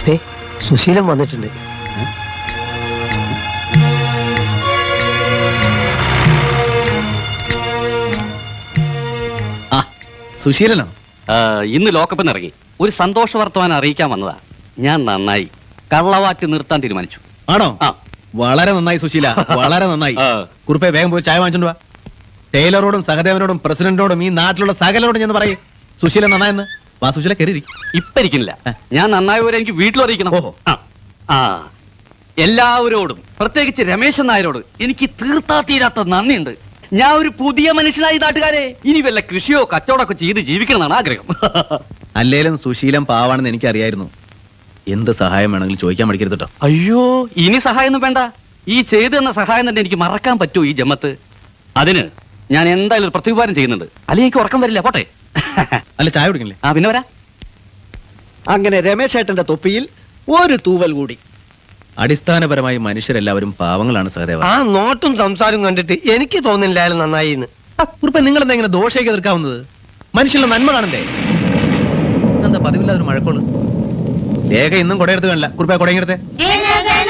ദേ, സുശീലൻ വന്നിട്ടുണ്ട് ആ സുശീലനോ ആ, ഇന്ന് ലോക്കപ്പിൽ നിന്ന് ഇറങ്ങി ഒരു സന്തോഷ വർത്തമാനം അറിയിക്കാൻ വന്നതാ ഞാൻ നന്നായി കള്ളവാറ്റ് നിർത്താൻ തീരുമാനിച്ചു ആണോ ആ. വളരെ നന്നായി സുശീല വളരെ നന്നായി ആ. കുറുപ്പെ വേഗം പോയി ചായ വാങ്ങിച്ചോണ്ട് വാ ടൈലറോടും സഹദേവനോടും പ്രസിഡന്റിനോടും ഈ നാട്ടിലുള്ള സകലരോടും ഞാൻ പറയേ സുശീല നന്നായെന്ന് വാ സുശീല കയറി ഇപ്പൊ ഇരിക്കുന്നില്ല ഞാൻ നന്നായവരെ എനിക്ക് വീട്ടിൽ അറിയിക്കണം ഓഹോ. ആ. ആ എല്ലാവരോടും പ്രത്യേകിച്ച് രമേശൻ നായരോട് എനിക്ക് തീർത്താ തീരാത്ത നന്ദിയുണ്ട് ഞാൻ ഒരു പുതിയ മനുഷ്യനായി നാട്ടുകാരെ ഇനി വല്ല കൃഷിയോ കച്ചവടമൊക്കെ ചെയ്ത് ജീവിക്കണമെന്നാണ് ആഗ്രഹം അല്ലേലും സുശീലം പാവാണെന്ന് എനിക്കറിയായിരുന്നു എന്ത് സഹായം വേണമെങ്കിലും ചോദിക്കാൻ പഠിക്കരുത് കേട്ടോ അയ്യോ ഇനി സഹായമൊന്നും വേണ്ട ഈ ചെയ്തു തന്ന സഹായം തന്നെ എനിക്ക് മറക്കാൻ പറ്റുമോ ഈ ജമ്മത്ത് അതിന് ഞാൻ എന്തായാലും ഒരു പ്രത്യുപകാരം ചെയ്യുന്നുണ്ട് അല്ലെങ്കിൽ എനിക്ക് ഉറക്കം വരില്ല പോട്ടെ അല്ല ചായ കുടിക്കണില്ലേ ആ പിന്നെ വരാ അങ്ങനെ രമേശ് ഏട്ടന്റെ തൊപ്പിയിൽ ഒരു തൂവൽ കൂടി അടിസ്ഥാനപരമായി മനുഷ്യരെല്ലാവരും പാവങ്ങളാണ് സഹദേവ ആ നോട്ടും സംസാരവും കണ്ടിട്ട് എനിക്ക് തോന്നില്ല അയാൾ നന്നായി എന്ന് കുറുപ്പെ നിങ്ങൾ എന്താ ഇങ്ങനെ ദോഷയൊക്കെ എതിർക്കാവുന്നത് മനുഷ്യരുടെ നന്മ കാണണ്ടേ എന്താ പതിവില്ലാതൊരു മഴക്കോള് ലേഖ ഇന്നും കൊടയെടുത്ത് കാണില്ല കുറുപ്പെ കൊടയെടുത്തേ ജനഗണ